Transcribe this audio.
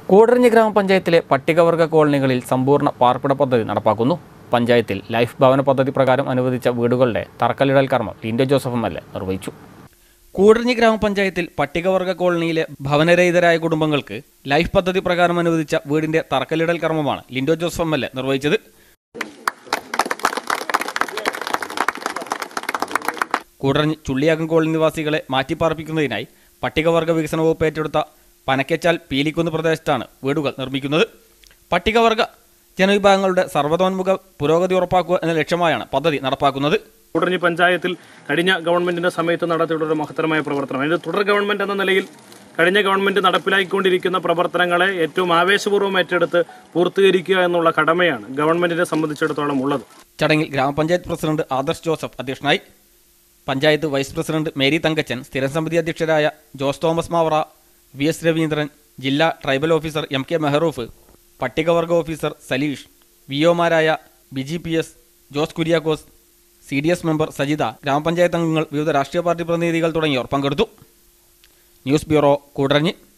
കൂടരഞ്ഞി ഗ്രാമപഞ്ചായത്തിലെ പട്ടികവർഗ കോളനികളിൽ സമ്പൂർണ്ണ പാർപ്പിട പദ്ധതി നടപ്പാക്കുന്നു പഞ്ചായത്തിൽ ലൈഫ് ഭവന പദ്ധതി പ്രകാരം അനുവദിച്ച വീടുകളുടെ തറക്കല്ലിടൽ കർമ്മം Linto Joseph M L A നിർവഹിച്ചു കൂടരഞ്ഞി ഗ്രാമപഞ്ചായത്തിൽ പട്ടികവർഗ കോളനിയിലെ ഭവനരഹിതരായ കുടുംബങ്ങൾക്ക് ലൈഫ് പദ്ധതി പ്രകാരം അനുവദിച്ച വീടിന്റെ തറക്കല്ലിടൽ കർമ്മമാണ് Linto Joseph M L A നിർവഹിച്ചത് കൂടരഞ്ഞി ചുള്ളിയാകം കോളനി നിവാസികളെ മാറ്റിപ്പാർപ്പിക്കുന്നതിനായി പട്ടികവർഗ വികസന വകുപ്പ് ഏറ്റെടുത്ത പനക്കച്ചാൽ പീലിക്കുന്ന് പ്രദേശത്താണ് വീടുകൾ നിർമ്മിക്കുന്നത് പട്ടികവർഗ ജനവിഭാഗങ്ങളുടെ സർവ്വതോന്മുഖ പുരോഗതി ഉറപ്പാക്കുക എന്ന ലക്ഷ്യമായാണ് പദ്ധതി നടപ്പാക്കുന്നത് കൂടരഞ്ഞി പഞ്ചായത്തിൽ കഴിഞ്ഞ ഗവൺമെന്റിന്റെ സമയത്ത് നടത്തിയിട്ടുള്ള ഒരു മഹത്തരമായ പ്രവർത്തനം അതിന്റെ തുടർ ഗവൺമെന്റ് എന്ന നിലയിൽ കഴിഞ്ഞ ഗവൺമെന്റ് നടപ്പിലാക്കിക്കൊണ്ടിരിക്കുന്ന പ്രവർത്തനങ്ങളെ ഏറ്റവും ആവേശപൂർവ്വം ഏറ്റെടുത്ത് പൂർത്തീകരിക്കുക എന്നുള്ള കടമയാണ് ഗവൺമെന്റിനെ സംബന്ധിച്ചിടത്തോളം ഉള്ളത് ചടങ്ങിൽ ഗ്രാമപഞ്ചായത്ത് പ്രസിഡന്റ് ആദർശ് ജോസഫ് അധ്യക്ഷനായി പഞ്ചായത്ത് വൈസ് പ്രസിഡന്റ് മേരി തങ്കച്ചൻ സ്ഥിരം സമിതി അധ്യക്ഷരായ ജോസ് തോമസ് മാവറ വി എസ് രവീന്ദ്രൻ ജില്ലാ tribal officer M K Mehroof പട്ടികവർഗ ഓഫീസർ സലീഷ് വി ഒമാരായ Biji P S Jose Kuriakose C D S member Sajitha ഗ്രാമപഞ്ചായത്ത് അംഗങ്ങൾ വിവിധ രാഷ്ട്രീയ പാർട്ടി പ്രതിനിധികൾ തുടങ്ങിയവർ പങ്കെടുത്തു ന്യൂസ് ബ്യൂറോ കൂടരഞ്ഞി